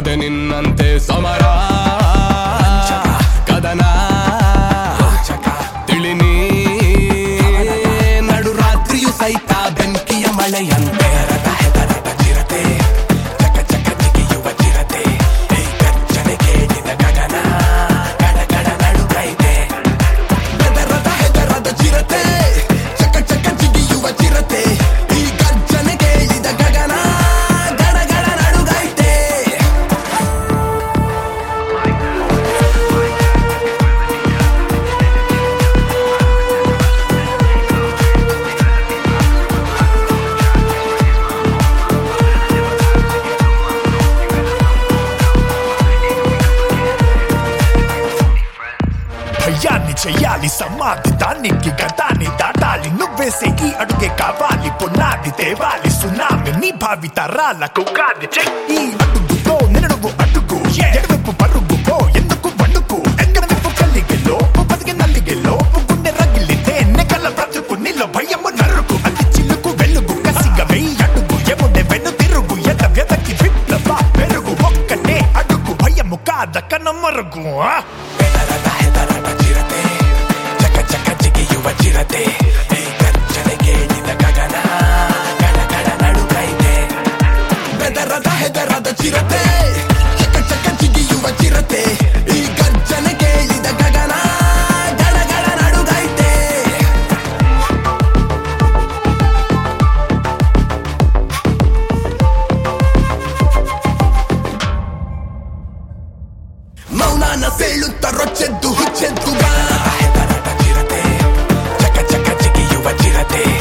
ಕದೆ ನಿನ್ನಂತೆ ಸಮರ ಕದನ ತಿಳಿನಿ ನಡು ರಾತ್ರಿಯು ಸಹಿತ ಬೆಂಕಿಯ ಮಳೆಯಂತೆ ಹೆದರದ ಹೆದರದ ಚಿರತೆ ಚಕ ಚಕ ಜಿಗಿಯುವ ಚಿರತೆ ಈ ಗರ್ಜನೆ ಕೇಳಿದ ಗಗನ ಗಡ ಗಡ ನಡುಗೈತೆ ಹೆದರದ ಹೆದರದ ಚಿರತೆ ಚಕ ಚಕ ಜಿಗಿಯುವ ಚಿರತೆ ಈ ಗರ್ಜನೆ ಕೇಳಿದ ಗಗನ ಗಡ ಗಡ ನಡುಗೈತೆ భయాన్ని చెయ్యాలి సమాధి దానికి గతాన్ని దాటాలి నువ్వేసే ఈ అడుగే కావాలి పునాది తేవాలి సునామి నీ భావి తరాలకు కాది చెయ్. ఈ అడుగుతో నిన్నడుగు అడుగు ఎడవైపు పరుగు పో ఎందుకు వండుకు ఎక్కడ వైపు కలిగిలో బతికి నల్లిగిలో గుండె రగిలితే నెకల బ్రతుకు నీలో భయము నరుకు అది చిలుకు వెలుగు కసిగా వెయ్యి అడుగు ఎముడే వెను తిరుగు ఎద వెదకి విప్లవ పెరుగు ఒక్కటే అడుగు భయము కాద కనమరుగు ఆ ಹೆದರದ ಹೆದರದ ಚಿರತೆ ಚಕ ಚಕ ಜಿಗಿಯುವ ಚಿರತೆ ಈ ಗರ್ಜನೆ ಕೇಳಿದ ಗಗನ ಗಡ ಗಡ ನಡುಗೈತೆ ಬೆದರದ ಹೆದರದ ಚಿರತೆ ಚಕ ಚಕ ಜಿಗಿಯುವ ಚಿರತೆ ಈ ಗರ್ಜನೆ ಕೇಳಿದ ಗಗನ ಗಡ ಗಡ ನಡುಗೈತೆ ಮೌನಾನ ಸೇಳುತ್ತ ರೊಚ್ಚೆದ್ದು ಹುಚ್ಚೆದ್ದು ಬಾ ಹೆದರದ ಚಿರತೆ ಚಕ ಚಕ ಜಿಗಿಯುವ ಚಿರತೆ